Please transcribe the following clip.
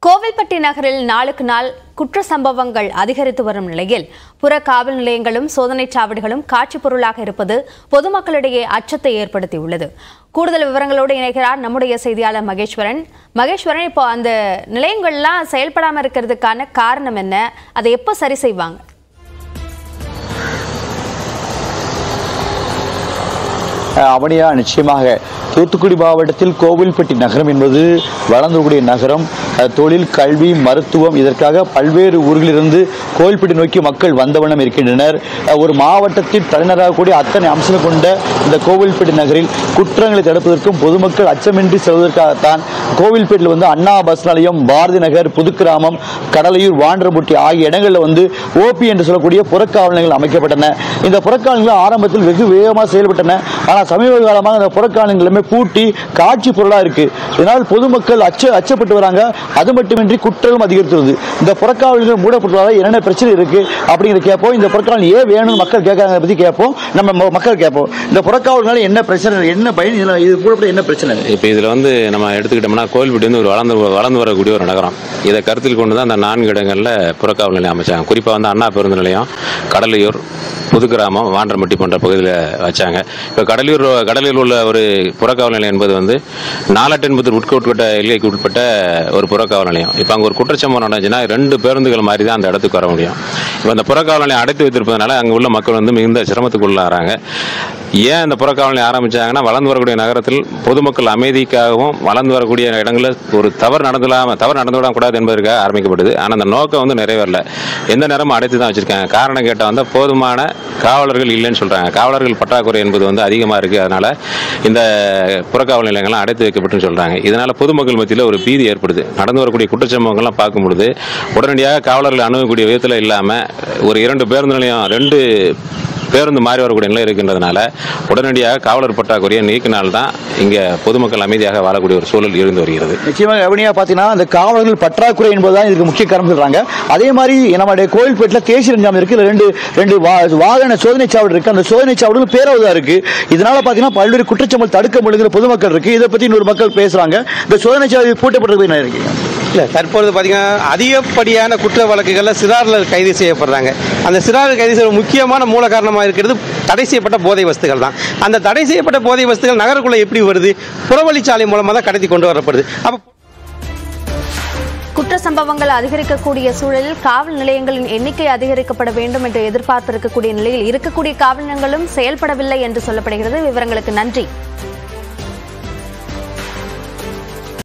கோவில்பட்டி நகரில் நாளுக்கு நாள் குற்ற சம்பவங்கள் அதிகரித்து வரும் நிலையில் புற காவல் நிலையங்களும் சோதனைச் சாவடிகளும் காட்சிப் பொருளாக இருப்பது பொதுமக்களிடையே அச்சத்தை ஏற்படுத்தியுள்ளது கூடுதல் விவரங்களோடு இணைகிறார் நம்முடைய செய்தியாளர் மகேஸ்வரன் மகேஸ்வரன் இப்போ அந்த நிலையங்கள்லாம் செயல்படாமல் இருக்கிறதுக்கான காரணம் என்ன அதை எப்போ சரி செய்வாங்க அஹ் அவனியா நிச்சயமாக தூத்துக்குடி மாவட்டத்தில் கோவில்பட்டி நகரம் என்பது வளர்ந்தக்கூடிய நகரம் அஹ் தொழில் கல்வி மருத்துவம் இதற்காக பல்வேறு ஊர்களிலிருந்து கோவில்பட்டி நோக்கி மக்கள் வந்த வண்ணம் இருக்கின்றனர் அஹ் ஒரு மாவட்டத்தில் தலைநகராகக்கூடிய அத்தனை அம்சங்கள் கொண்ட இந்த கோவில்பட்டி நகரில் குற்றங்களை தடுப்பதற்கும் பொதுமக்கள் அச்சமின்றி செல்வதற்காகத்தான் கோவில்பேட்டில் வந்து அண்ணா பஸ் நிலையம் பாரதி நகர் புதுக்கிராமம் கடலையூர் வாண்டரபுட்டி ஆகிய இடங்களில் வந்து ஓபி என்று சொல்லக்கூடிய புறக்காவல் நிலையங்கள் அமைக்கப்பட்டன இந்த புறக்காவல் நிலையங்கள் ஆரம்பத்தில் வெகு வேகமாக செயல்பட்டன ஆனால் சமீப காலமாக இந்த புறக்காவல் நிலையம் எல்லாமே பூட்டி காட்சி பொருளாக இருக்கு இதனால் பொதுமக்கள் அச்ச அச்சப்பட்டு வராங்க அது மட்டுமின்றி குற்றங்களும் அதிகரித்துள்ளது இந்த புறக்காவல்கள் மூடப்பட்டுள்ளதால் என்னென்ன பிரச்சனை இருக்கு அப்படிங்கிறத கேட்போம் இந்த புறக்காவல் ஏன் வேணும்னு மக்கள் கேட்கறாங்க பற்றி கேட்போம் நம்ம ம- மக்கள் கேட்போம் இந்த புறக்காவல்னால என்ன பிரச்சனை என்ன பயன் இதுல- இது மூடப்பட்ட என்ன பிரச்சனை இப்போ இதில் வந்து நம்ம எடுத்துக்கிட்டோம்னா கோயில்பட்டி வந்து ஒரு வளர்ந்து வளர்ந்து வரக்கூடிய ஒரு நகரம் இதை கருத்தில் கொண்டு தான் அந்த நான்கு இடங்களில் புறக்காவல் நிலையம் அமைச்சாங்க குறிப்பாக வந்து அண்ணா பேருந்து நிலையம் கடலையூர் புதுக்கிராமம் வாண்டரம்பட்டி போன்ற பகுதியில் வச்சாங்க இப்போ கடலூர் கடலூர் உள்ள ஒரு புறக்காவல் நிலையம் என்பது வந்து நாலட்டு என்பது உட்கொட்பட்ட எல்லைக்கு உட்பட்ட ஒரு புறக்காவல் நிலையம் இப்போ அங்கே ஒரு குற்றச்சம்பவம் நடந்துச்சுன்னா ரெண்டு பேருந்துகள் மாதிரி தான் அந்த இடத்துக்கு வர முடியும் இப்போ அந்த புறக்காவல் நிலையம் அடைத்து வைத்திருப்பதனால அங்கே உள்ள மக்கள் வந்து மிகுந்த சிரமத்துக்குள்ளாகிறாங்க ஏன் அந்த புறக்காவல் நிலையம் ஆரம்பிச்சாங்கன்னா வளர்ந்து வரக்கூடிய நகரத்தில் பொதுமக்கள் அமைதிக்காகவும் வளர்ந்து வரக்கூடிய இடங்களில் ஒரு தவறு நடந்துடாம தவறு நடந்து விடக்கூடாது என்பதற்காக ஆரம்பிக்கப்படுது ஆனால் அந்த நோக்கம் வந்து நிறைவேறல எந்த நேரமும் அடைத்து தான் வச்சிருக்காங்க காரணம் கேட்டால் வந்து போதுமான காவலர்கள் இல்லைன்னு சொல்றாங்க காவலர்கள் பற்றாக்குறை என்பது வந்து அதிகமாக இருக்கு அதனால இந்த புறக்காவல் நிலையங்கள்லாம் அடைத்து வைக்கப்பட்டுன்னு சொல்றாங்க இதனால பொதுமக்கள் மத்தியில் ஒரு பீதி ஏற்படுது நடந்து வரக்கூடிய குற்றச்சம்பவங்கள்லாம் பார்க்கும் பொழுது உடனடியாக காவலர்கள் அணுகக்கூடிய விதத்தில் இல்லாமல் ஒரு இரண்டு பேருந்து நிலையம் ரெண்டு பேருந்து மாறி வரக்கூடிய நிலை இருக்கின்றதுனால உடனடியாக காவலர் பற்றாக்குறையை நீக்கினால்தான் இங்கே பொதுமக்கள் அமைதியாக வாழக்கூடிய ஒரு சூழல் இருந்து வருகிறது நிச்சயமாக எவனியா பார்த்தீங்கன்னா இந்த காவலர்கள் பற்றாக்குறை என்பதுதான் இதுக்கு முக்கிய காரணம் சொல்றாங்க அதே மாதிரி நம்மளுடைய கோயில்பேட்டில் தேசிய நெஞ்சாம் இருக்கு இதுல ரெண்டு ரெண்டு வா- வாகன சோதனை சாவடி இருக்கு அந்த சோதனை சாவடிகள் பேரவதா இருக்கு இதனால பார்த்தீங்கன்னா பல்வேறு குற்றச்சம்பவம் தடுக்க முடிகிற பொதுமக்கள் இருக்கு இதை பத்தி இன்னொரு மக்கள் பேசுறாங்க இந்த சோதனை சாவடி பூட்டப்பட்டிருக்கு என்ன இருக்கீங்க இல்லை தற்பொழுது பார்த்தீங்கன்னா அதிகப்படியான குற்ற வழக்குகளில் சிறார்கள் கைது செய்யப்படுறாங்க அந்த சிறார்கள் கைது செய்ய முக்கியமான மூல காரணமாக இருக்கிறது தடை செய்யப்பட்ட போதை வஸ்துகள் தான் அந்த தடை செய்யப்பட்ட போதை வஸ்துகள் நகருக்குள்ளே எப்படி வருது புறவழிச்சாலை மூலமாக தான் கடத்தி கொண்டு வரப்படுது அப்போ குற்ற சம்பவங்கள் அதிகரிக்கக்கூடிய சூழலில் காவல் நிலையங்களின் எண்ணிக்கை அதிகரிக்கப்பட வேண்டும் என்று எதிர்பார்த்திருக்கக்கூடிய நிலையில் இருக்கக்கூடிய காவல் நிலையங்களும் செயல்படவில்லை என்று சொல்லப்படுகிறது விவரங்களுக்கு நன்றி